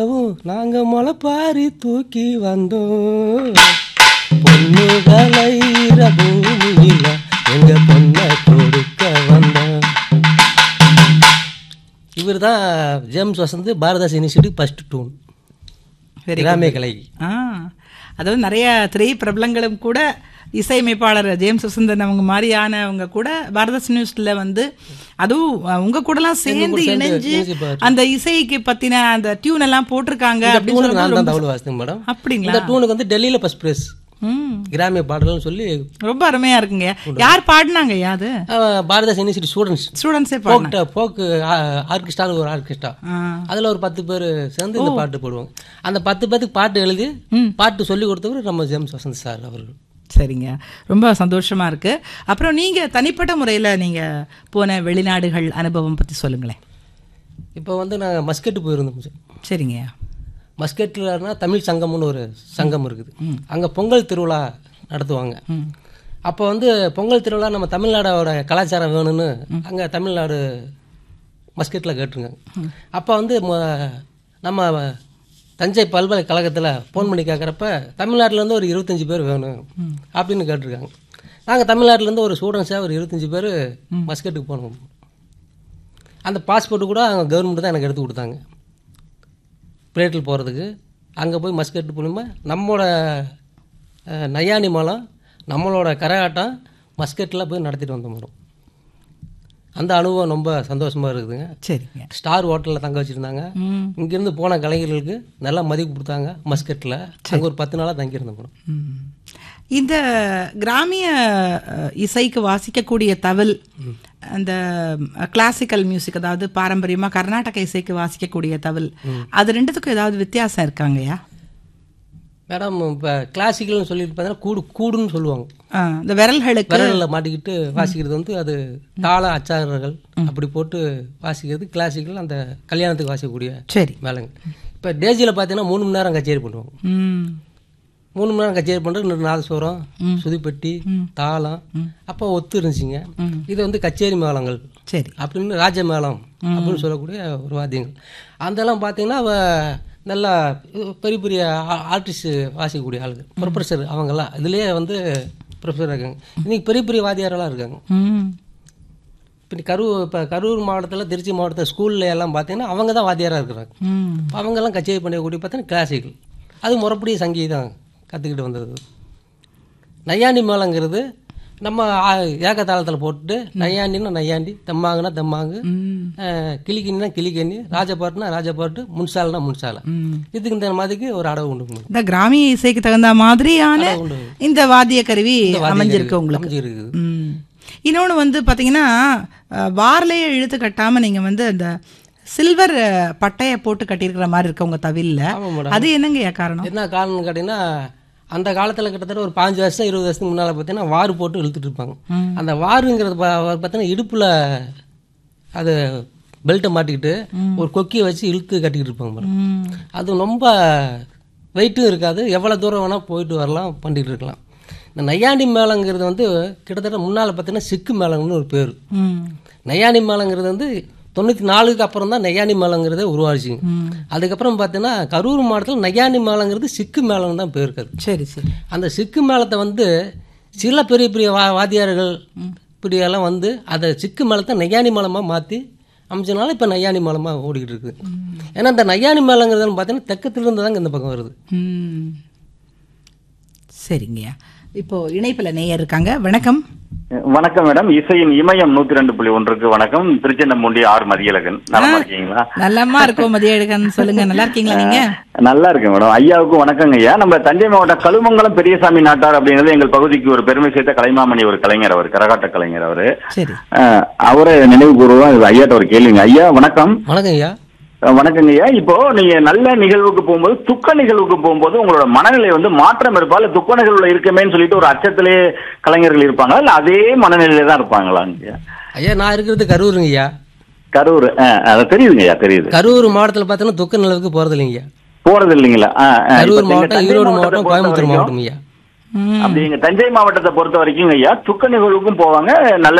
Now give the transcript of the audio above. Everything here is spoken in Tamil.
நாங்க முளைப்பாரி தூக்கி வந்தோம் பொண்ணுகளை பூமியில எங்க பொண்ணை கொடுக்க வந்தோம் இவர் தான் ஜேம்ஸ் வசந்த் பாரதாஸ் யூனிவர்சிட்டி ஃபர்ஸ்ட் டூன் Very கிராமிய கலை ஆ அதாவது நிறைய திரை பிரபலங்களும் கூட இசையமைப்பாளர் ஜேம்ஸ் வசந்தன் அவங்க மாதிரியானவங்க கூட பாரத நியூஸ்ல வந்து அதுவும் அஹ், உங்க கூடலாம் சேர்ந்து இணைஞ்சு இணைஞ்சு பாரு. அந்த இசைக்கு பத்தின அந்த டியூன் எல்லாம் போட்டிருக்காங்க இந்த அப்படின்னு டூனுக்கு நான் சொல்லும்போது தான் ரொம்ப- தகவல் வாசித்தேன் மேடம் அப்படிங்களா இந்த டூனுக்கு வந்து டெல்லியில ஃபர்ஸ்ட் பிரைஸ் ம் கிராமிய பாடல்னு சொல்லி ரொம்ப அருமையா இருக்குங்க யார் பாடினாங்க அது அஹ், பாரதாஸ் யூனிவர்சிட்டி ஸ்டூடெண்ட்ஸ் ஸ்டூடெண்ட்ஸே பாடினாங்க போக்கு போக்கு ஆர்கெஸ்ட்ரான்னு ஒரு ஆர்கெஸ்ட்ரா ஆ. அதுல ஒரு பத்து பேர் சேர்ந்து இந்த பாட்டு போடுவாங்க அந்த பத்து பேத்துக்கு பாட்டு எழுதி பாட்டு சொல்லி கொடுத்தவர் நம்ம ஜேம்ஸ் வசந்த் சார் அவர்கள் சரிங்க ரொம்ப சந்தோஷமா இருக்கு அப்புறம் நீங்க தனிப்பட்ட முறையில நீங்க போன வெளிநாடுகள் அனுபவம் பத்தி சொல்லுங்களேன் இப்போ வந்து நாங்கள் மஸ்கெட்டு போயிருந்தோம் சார். சரிங்க மஸ்கெட்லனா தமிழ் சங்கம்னு ஒரு சங்கம் இருக்குது அங்கே பொங்கல் திருவிழா நடத்துவாங்க அப்போ வந்து பொங்கல் திருவிழா நம்ம தமிழ்நாடோட கலாச்சாரம் வேணும்னு அங்கே தமிழ்நாடு மஸ்கெட்டில் கேட்டுருங்க அப்போ வந்து ம- நம்ம தஞ்சை பல்கலைக்கழகத்தில் ஃபோன் பண்ணி கேட்குறப்ப தமிழ்நாட்டிலேருந்து ஒரு இருபத்தஞ்சி பேர் வேணும் அப்படின்னு கேட்டிருக்காங்க நாங்கள் தமிழ்நாட்டிலேருந்து ஒரு ஸ்டூடெண்ட்ஸாக ஒரு இருபத்தஞ்சி பேர் மஸ்கெட்டுக்கு போனோம் அந்த பாஸ்போர்ட்டு கூட அவங்க கவர்மெண்ட் தான் எனக்கு எடுத்து கொடுத்தாங்க பிளேட்டில் போகிறதுக்கு அங்கே போய் மஸ்கெட்டு மூலிமா நம்மளோட அஹ், நையாணி மலம் நம்மளோட கரகாட்டம் மஸ்கெட்டில் போய் நடத்திட்டு வந்தோம் மேடம் அந்த அனுபவம் ரொம்ப சந்தோஷமாக இருக்குதுங்க சரிங்க ஸ்டார் ஹோட்டலில் தங்க வச்சுருந்தாங்க ம் இங்கேருந்து போன கலைஞர்களுக்கு நல்லா மதிப்பு கொடுத்தாங்க மஸ்கெட்டில் அங்கே ஒரு பத்து நாளாக தங்கியிருந்தோம் மேடம் ம். இந்த கிராமிய அஹ், இசைக்கு வாசிக்கக்கூடிய தவில் அந்த கிளாசிக்கல் மியூசிக் அதாவது பாரம்பரியமா கர்நாடக இசைக்கு வாசிக்கக்கூடிய தவில் அது ரெண்டுத்துக்கும் ஏதாவது வித்தியாசம் இருக்காங்கய்யா மேடம் இப்போ கிளாசிக்கல்னு சொல்லிட்டு பார்த்தீங்கன்னா கூடு கூடுன்னு சொல்லுவாங்க ஆ, இந்த விரல்களுக்கு விரலில் மாட்டிக்கிட்டு வாசிக்கிறது வந்து அது தாள அச்சாரர்கள் அப்படி போட்டு வாசிக்கிறது கிளாசிக்கல் அந்த கல்யாணத்துக்கு வாசிக்கக்கூடிய சரி மேலங்க இப்போ டேஜியில் பார்த்தீங்கன்னா மூணு மணி நேரம் கச்சேரி பண்ணுவாங்க ம் மூணு மணி நேரம் கச்சேரி பண்ணுறது இன்னொரு நாதஸ்வரம் சுதிப்பெட்டி தாளம் அப்போ ஒத்து இருந்துச்சுங்க இது வந்து கச்சேரி மேளங்கள் சரி அப்படின்னு ராஜ மேளம் அப்படின்னு சொல்லக்கூடிய ஒரு வாத்தியங்கள் அதெல்லாம் பார்த்தீங்கன்னா அவ நல்லா பெரிய பெரிய ஆர்டிஸ்ட் வாசிக்கக்கூடிய ஆளுங்க ப்ரொஃபஸர் அவங்கெல்லாம் இதுலேயே வந்து ப்ரொஃபஸர் இருக்காங்க இன்னைக்கு பெரிய பெரிய வாத்தியாரெல்லாம் இருக்காங்க ம் இப்போ கரூர் இப்போ கரூர் மாவட்டத்தில் திருச்சி மாவட்டத்தில் ஸ்கூல்ல எல்லாம் பார்த்தீங்கன்னா அவங்க தான் வாத்தியாராக இருக்கிறாங்க ம் அவங்கெல்லாம் கச்சேரி பண்ணக்கூடிய பார்த்தீங்கன்னா கிளாசிக்கல் அது முறைப்படி சங்கீதம் கற்றுக்கிட்டு வந்தது நையாண்டி மேளங்கிறது நம்ம ஆ- ஏகதாளத்தில் போட்டுட்டு நையாண்டின்னா நையாண்டி தெம்மாங்குனா தெம்மாங்கு ம் அஹ், கிளிக்கின்னா கிளிக்கண்ணி ராஜபாட்டுனா ராஜபாட்டு முன்சால்னா முன்சாலை இதுக்கு இந்த மாதிரிக்கு ஒரு அடவு உண்டு பண்ணும் இந்த கிராமிய இசைக்கு தகுந்த மாதிரியான இந்த வாத்திய கருவி அமைஞ்சிருக்கு உங்களுக்கு அமைஞ்சிருக்குது ம் இன்னொன்று வந்து பார்த்தீங்கன்னா அஹ், வார்லையே இழுத்து கட்டாமல் நீங்கள் வந்து அந்த சில்வர் அஹ், பட்டைய போட்டு கட்டியிருக்கிற மாதிரி இருக்கு உங்க தவில்ல ஆமாம் மேடம் அது என்னங்கய்யா காரணம் என்ன காரணம்னு கேட்டிங்கன்னா அந்த காலத்தில் கிட்டத்தட்ட ஒரு பாஞ்சு வருஷம் இருபது வருஷத்துக்கு முன்னால் பார்த்தீங்கன்னா வாறு போட்டு இழுத்துட்டு இருப்பாங்க அந்த வாருங்கிறது பா- பார்த்தீங்கன்னா இடுப்பில் அது பெல்ட்டை மாட்டிக்கிட்டு ஒரு கொக்கியை வச்சு இழுத்து கட்டிக்கிட்டு இருப்பாங்க மேடம் ம் அது ரொம்ப வெயிட்டும் இருக்காது எவ்வளோ தூரம் வேணால் போயிட்டு வரலாம் பண்ணிட்டு இருக்கலாம் இந்த நையாண்டி மேளங்கிறது வந்து கிட்டத்தட்ட முன்னால் பார்த்தீங்கன்னா சிக்கு மேளங்கன்னு ஒரு பேர் ம் நையாண்டி மேளங்கிறது வந்து தொண்ணூற்றி நாலுக்கு அப்புறம் தான் நையாண்டி மேளங்கிறதே உருவாச்சுங்க ம் அதுக்கப்புறம் பார்த்தீங்கன்னா கரூர் மாவட்டத்தில் நையாண்டி மேளங்கிறது சிக்கு மேளம் தான் பேர் இருக்காது சரி சரி அந்த சிக்கு மேளத்தை வந்து சில பெரிய பெரிய வா வாத்தியார்கள் இப்படியெல்லாம் வந்து அதை சிக்கு மேளத்தை நையாண்டி மேளமாக மாற்றி அமைச்சனால இப்போ நையாண்டி மேளமாக ஓடிக்கிட்டு இருக்குது ஏன்னா இந்த நையாண்டி மேளங்கிறது பார்த்தீங்கன்னா தெக்கத்திலிருந்து தாங்க இந்த பக்கம் வருது ம் சரிங்கய்யா இப்போ இணைப்புல நேயர் இருக்காங்க வணக்கம் வணக்கம் மேடம் இசையின் இமயம் நூத்தி ரெண்டு புள்ளி ஒன்றுக்கு வணக்கம் திருச்செந்தமுண்டி ஆர் மதியழகன் நலமா இருக்கீங்களா நல்லம்மா இருக்கோம் மதிய எடுக்கன்னு சொல்லுங்க நல்லா இருக்கீங்களா நீங்க நல்லா இருக்கேன் மேடம் ஐயாவுக்கும் வணக்கங்க ஐயா நம்ம தஞ்சை மாவட்டம் கழுமங்கலம் பெரியசாமி நாட்டார் அப்படிங்கிறது எங்கள் பகுதிக்கு ஒரு பெருமை சேர்த்த கலைமாமணி ஒரு கலைஞர் அவர் கரகாட்ட கலைஞர் அவரு சரி அஹ், அவரை நினைவு கூறுவோம் ஐயாட்ட ஒரு கேள்விங்க ஐயா வணக்கம் வணக்கம் ஐயா அஹ், வணக்கங்க ஐயா இப்போ நீங்க நல்ல நிகழ்வுக்கு போகும்போது துக்க நிகழ்வுக்கு போகும்போது உங்களோட மனநிலை வந்து மாற்றம் இருப்பா இல்ல துக்க நிகழ்வுல இருக்கமேன்னு சொல்லிட்டு ஒரு அச்சத்திலே கலைஞர்கள் இருப்பாங்களா இல்ல அதே மனநிலையில தான் இருப்பாங்களாங்க ஐயா ஐயா நான் இருக்கிறது கரூருங்க ஐயா கரூர் அஹ், அது தெரியுதுங்க ஐயா தெரியுது கரூர் மாவட்டத்தில் பார்த்தீங்கன்னா துக்க நிலவுக்கு போகிறது இல்லைங்க ஐயா போறது இல்லைங்களா அஹ், அஹ், இப்ப கரூர் நீங்க மாவட்டம் தஞ்சை ஈரோடு மாவட்டத்தை மாவட்டம் பொறுத்த கோயம்புத்தூர் வரைக்கும், மாவட்டம் ஐயா ம் அப்படி எங்க தஞ்சை மாவட்டத்தை பொறுத்த வரைக்கும் ஐயா துக்க நிகழ்வுக்கும் போவாங்க நல்ல